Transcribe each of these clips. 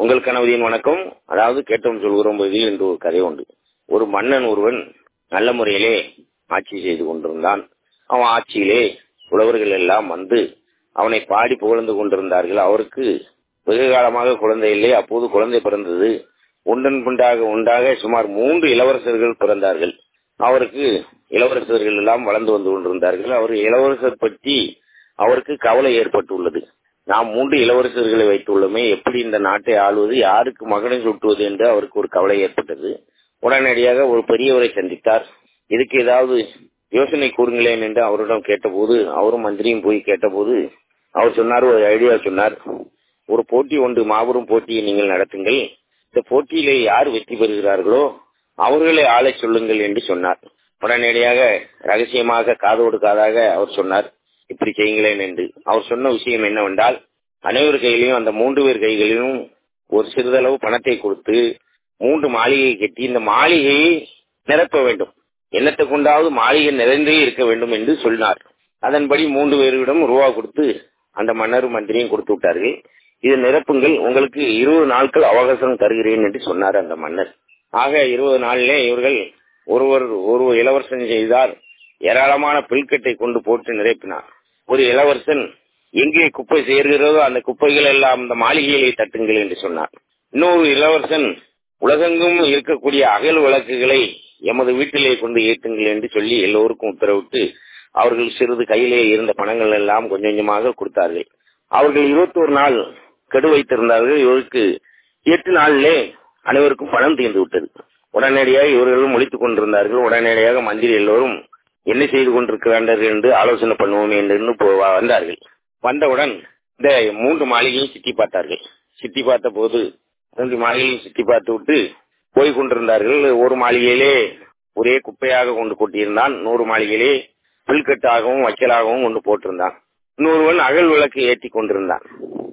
உங்கள் கணவரின் வணக்கம் அதாவது கேட்டோம் சொல்கிறோம் பகுதியில் என்று ஒரு கதை உண்டு ஒரு மன்னன் ஒருவன் நல்ல முறையிலே ஆட்சி செய்து கொண்டிருந்தான் அவன் ஆட்சியிலே உழவர்கள் எல்லாம் வந்து அவனை பாடி புகழ்ந்து கொண்டிருந்தார்கள் அவருக்கு வெகு காலமாக குழந்தை இல்லை அப்போது குழந்தை பிறந்தது ஒன்றன் பிண்டாக உண்டாக சுமார் மூன்று இளவரசர்கள் பிறந்தார்கள் அவருக்கு இளவரசர்கள் எல்லாம் வளர்ந்து வந்து கொண்டிருந்தார்கள் அவர் இளவரசர் பற்றி அவருக்கு கவலை ஏற்பட்டுள்ளது நாம் மூன்று இளவரசர்களை வைத்துள்ளோமே எப்படி இந்த நாட்டை ஆளுவது யாருக்கு மகனை சுட்டுவது என்று அவருக்கு ஒரு கவலை ஏற்பட்டது உடனடியாக ஒரு பெரியவரை சந்தித்தார் இதுக்கு ஏதாவது யோசனை கூறுங்களேன் என்று அவரிடம் கேட்டபோது அவரும் மந்திரியும் போய் கேட்டபோது அவர் சொன்னார் ஒரு ஐடியா சொன்னார் ஒரு போட்டி ஒன்று மாபெரும் போட்டியை நீங்கள் நடத்துங்கள் இந்த போட்டியிலே யார் வெற்றி பெறுகிறார்களோ அவர்களை ஆளை சொல்லுங்கள் என்று சொன்னார் உடனடியாக ரகசியமாக காதோடு காதாக அவர் சொன்னார் இப்படி செய்யுங்களேன் என்று அவர் சொன்ன விஷயம் என்னவென்றால் அனைவர் கையிலையும் அந்த மூன்று பேர் கைகளிலும் ஒரு சிறிதளவு பணத்தை கொடுத்து மூன்று மாளிகை கட்டி இந்த மாளிகையை நிரப்ப வேண்டும் என்னத்தை கொண்டாவது மாளிகை நிறைந்தே இருக்க வேண்டும் என்று சொன்னார் அதன்படி மூன்று பேரிடம் ரூபா கொடுத்து அந்த மன்னரும் மந்திரியும் கொடுத்து விட்டார்கள் இது நிரப்புங்கள் உங்களுக்கு இருபது நாட்கள் அவகாசம் தருகிறேன் என்று சொன்னார் அந்த மன்னர் ஆக இருபது நாளிலே இவர்கள் ஒருவர் ஒரு இளவரசன் செய்தார் ஏராளமான பில்கட்டை கொண்டு போட்டு நிரப்பினார் ஒரு இளவரசன் எங்கே குப்பை சேர்கிறதோ அந்த குப்பைகள் எல்லாம் அந்த மாளிகையிலே தட்டுங்கள் என்று சொன்னார் இன்னொரு இளவரசன் உலகெங்கும் இருக்கக்கூடிய அகல் விளக்குகளை எமது வீட்டிலே கொண்டு ஏற்றுங்கள் என்று சொல்லி எல்லோருக்கும் உத்தரவிட்டு அவர்கள் சிறிது கையிலே இருந்த பணங்கள் எல்லாம் கொஞ்சம் கொஞ்சமாக கொடுத்தார்கள் அவர்கள் இருபத்தோரு நாள் கெடு வைத்திருந்தார்கள் இவருக்கு எட்டு நாளிலே அனைவருக்கும் பணம் தீர்ந்து விட்டது உடனடியாக இவர்களும் முடித்துக் கொண்டிருந்தார்கள் உடனடியாக மந்திரி எல்லோரும் என்ன செய்து கொண்டிருக்கிறார்கள் என்று ஆலோசனை பண்ணுவோம் என்று வந்தார்கள் வந்தவுடன் இந்த மூன்று மாளிகையும் சுற்றி பார்த்தார்கள் சுற்றி பார்த்த போது மூன்று மாளிகையும் சுற்றி பார்த்து விட்டு போய் கொண்டிருந்தார்கள் ஒரு மாளிகையிலே ஒரே குப்பையாக கொண்டு கொட்டியிருந்தான் நூறு மாளிகையிலே புல்கட்டாகவும் வைக்கலாகவும் கொண்டு போட்டிருந்தான் இன்னொருவன் அகல் விளக்கு ஏற்றி கொண்டிருந்தான்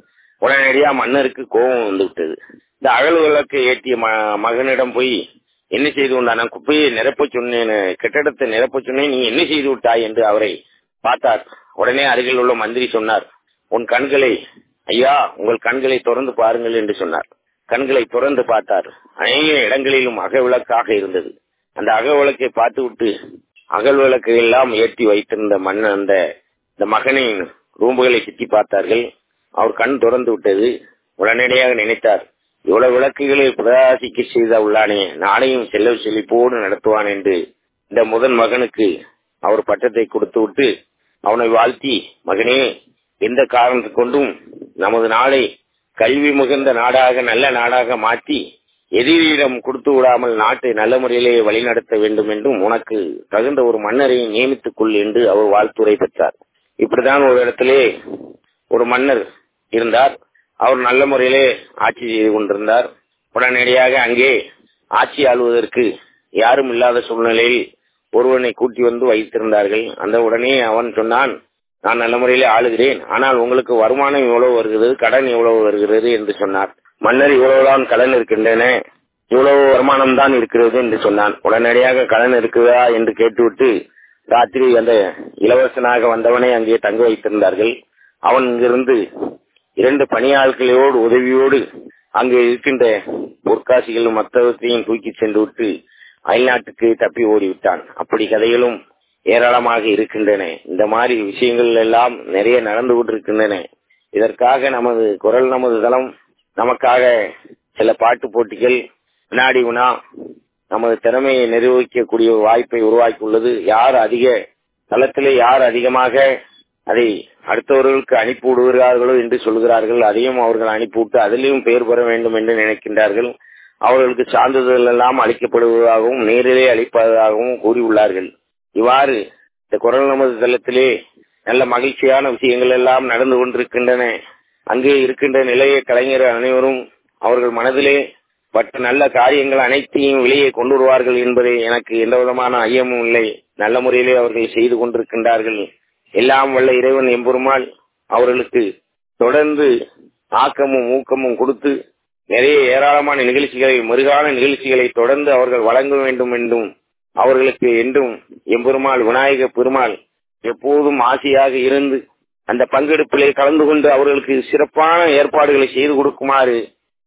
உடனடியா மன்னருக்கு கோபம் வந்து விட்டது இந்த அகல் விளக்கு ஏற்றிய மகனிடம் போய் என்ன செய்து கொண்டான் நான் குப்பையை நிரப்ப சொன்னேன் கட்டடத்தை நிரப்ப சொன்னேன் நீ என்ன செய்து விட்டாய் என்று அவரை பார்த்தார் உடனே அருகில் உள்ள மந்திரி சொன்னார் உன் கண்களை ஐயா உங்கள் கண்களை திறந்து பாருங்கள் என்று சொன்னார் கண்களை திறந்து பார்த்தார் அநேக இடங்களிலும் அக விளக்காக இருந்தது அந்த அக விளக்கை பார்த்து விட்டு அகல் விளக்கு எல்லாம் ஏற்றி வைத்திருந்த மன்னன் அந்த இந்த மகனின் ரூம்புகளை சுற்றி பார்த்தார்கள் அவர் கண் திறந்து விட்டது உடனடியாக நினைத்தார் இவ்வளவு விளக்குகளை பிரகாசிக்க செய்த உள்ளானே நாளையும் செல்ல செழிப்போடு நடத்துவான் என்று இந்த முதன் மகனுக்கு அவர் பட்டத்தை கொடுத்து விட்டு அவனை வாழ்த்தி மகனே எந்த காரணத்தை கொண்டும் நமது நாளை கல்வி மிகுந்த நாடாக நல்ல நாடாக மாற்றி எதிரியிடம் கொடுத்து விடாமல் நாட்டை நல்ல முறையிலே வழிநடத்த வேண்டும் என்றும் உனக்கு தகுந்த ஒரு மன்னரை நியமித்துக் கொள் என்று அவர் வாழ்த்துரை பெற்றார் இப்படிதான் ஒரு இடத்திலே ஒரு மன்னர் இருந்தார் அவர் நல்ல முறையிலே ஆட்சி செய்து கொண்டிருந்தார் உடனடியாக அங்கே ஆட்சி ஆளுவதற்கு யாரும் இல்லாத சூழ்நிலையில் ஒருவனை கூட்டி வந்து வைத்திருந்தார்கள் அந்த உடனே அவன் சொன்னான் நான் நல்ல முறையிலே ஆளுகிறேன் ஆனால் உங்களுக்கு வருமானம் எவ்வளவு வருகிறது கடன் எவ்வளவு வருகிறது என்று சொன்னார் மன்னர் இவ்வளவுதான் கடன் இருக்கின்றன இவ்வளவு வருமானம் தான் இருக்கிறது என்று சொன்னான் உடனடியாக கடன் இருக்குதா என்று கேட்டுவிட்டு ராத்திரி அந்த இளவரசனாக வந்தவனை அங்கே தங்க வைத்திருந்தார்கள் அவன் இங்கிருந்து இரண்டு பணியாட்களோடு உதவியோடு அங்கே இருக்கின்ற பொற்காசிகளும் மற்றவற்றையும் தூக்கி சென்று விட்டு அயல்நாட்டுக்கு தப்பி ஓடிவிட்டான் அப்படி கதைகளும் ஏராளமாக இருக்கின்றன இந்த மாதிரி விஷயங்கள் எல்லாம் நிறைய நடந்து கொண்டிருக்கின்றன இதற்காக நமது குரல் நமது தளம் நமக்காக சில பாட்டு போட்டிகள் வினாடி வினா நமது திறமையை நிர்வகிக்கக்கூடிய வாய்ப்பை உருவாக்கியுள்ளது யார் அதிக தளத்திலே யார் அதிகமாக அதை அடுத்தவர்களுக்கு அனுப்பி விடுகிறார்களோ என்று சொல்கிறார்கள் அதையும் அவர்கள் அனுப்பிவிட்டு அதிலையும் பெயர் பெற வேண்டும் என்று நினைக்கின்றார்கள் அவர்களுக்கு சான்றிதழ் எல்லாம் அளிக்கப்படுவதாகவும் நேரிலே அளிப்பதாகவும் கூறியுள்ளார்கள் இவ்வாறு இந்த குரல் நமது தளத்திலே நல்ல மகிழ்ச்சியான விஷயங்கள் எல்லாம் நடந்து கொண்டிருக்கின்றன அங்கே இருக்கின்ற நிலைய கலைஞர் அனைவரும் அவர்கள் மனதிலே பட்ட நல்ல காரியங்கள் அனைத்தையும் வெளியே கொண்டு வருவார்கள் என்பதை எனக்கு எந்த விதமான ஐயமும் இல்லை நல்ல முறையிலே அவர்கள் செய்து கொண்டிருக்கின்றார்கள் எல்லாம் வல்ல இறைவன் எம்பெருமாள் அவர்களுக்கு தொடர்ந்து ஆக்கமும் ஊக்கமும் கொடுத்து நிறைய ஏராளமான நிகழ்ச்சிகளை மறுகால நிகழ்ச்சிகளை தொடர்ந்து அவர்கள் வழங்க வேண்டும் என்றும் அவர்களுக்கு என்றும் எம்பெருமாள் விநாயக பெருமாள் எப்போதும் ஆசையாக இருந்து அந்த பங்கெடுப்பிலே கலந்து கொண்டு அவர்களுக்கு சிறப்பான ஏற்பாடுகளை செய்து கொடுக்குமாறு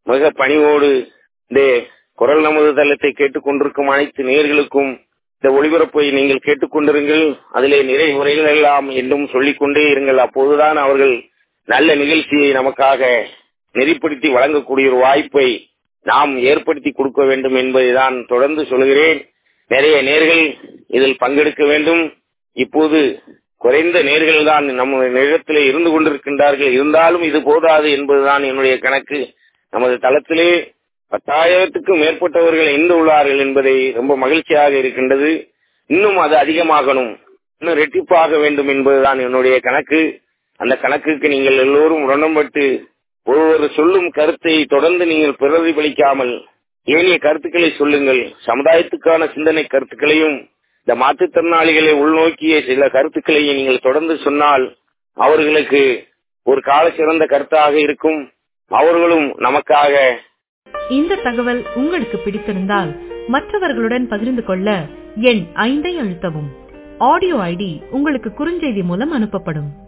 மிக பணிவோடு இந்த குரல் நமது தளத்தை கேட்டுக்கொண்டிருக்கும் அனைத்து நேர்களுக்கும் இந்த ஒளிபரப்பை நீங்கள் கேட்டுக்கொண்டிருங்கள் அதிலே நிறை உரைகள் எல்லாம் என்றும் சொல்லிக்கொண்டே இருங்கள் அப்போதுதான் அவர்கள் நல்ல நிகழ்ச்சியை நமக்காக நெறிப்படுத்தி வழங்கக்கூடிய ஒரு வாய்ப்பை நாம் ஏற்படுத்தி கொடுக்க வேண்டும் என்பதைதான் தொடர்ந்து சொல்கிறேன் நிறைய நேர்கள் இதில் பங்கெடுக்க வேண்டும் இப்போது குறைந்த நேர்கள் தான் நம்ம நேரத்திலே இருந்து கொண்டிருக்கின்றார்கள் இருந்தாலும் இது போதாது என்பதுதான் என்னுடைய கணக்கு நமது தளத்திலே பத்தாயிரத்துக்கும் மேற்பட்டவர்கள் இணைந்து உள்ளார்கள் என்பதை ரொம்ப மகிழ்ச்சியாக இருக்கின்றது இன்னும் அது அதிகமாகணும் இன்னும் ரெட்டிப்பாக வேண்டும் என்பதுதான் என்னுடைய கணக்கு அந்த கணக்குக்கு நீங்கள் எல்லோரும் உடன்பட்டு ஒருவர் சொல்லும் கருத்தை தொடர்ந்து நீங்கள் பிரதிபலிக்காமல் ஏனைய கருத்துக்களை சொல்லுங்கள் சமுதாயத்துக்கான சிந்தனை கருத்துக்களையும் இந்த மாற்றுத்திறனாளிகளை உள்நோக்கிய சில கருத்துக்களையும் நீங்கள் தொடர்ந்து சொன்னால் அவர்களுக்கு ஒரு கால சிறந்த கருத்தாக இருக்கும் அவர்களும் நமக்காக இந்த தகவல் உங்களுக்கு பிடித்திருந்தால் மற்றவர்களுடன் பகிர்ந்து கொள்ள எண் ஐந்தை அழுத்தவும் ஆடியோ ஐடி உங்களுக்கு குறுஞ்செய்தி மூலம் அனுப்பப்படும்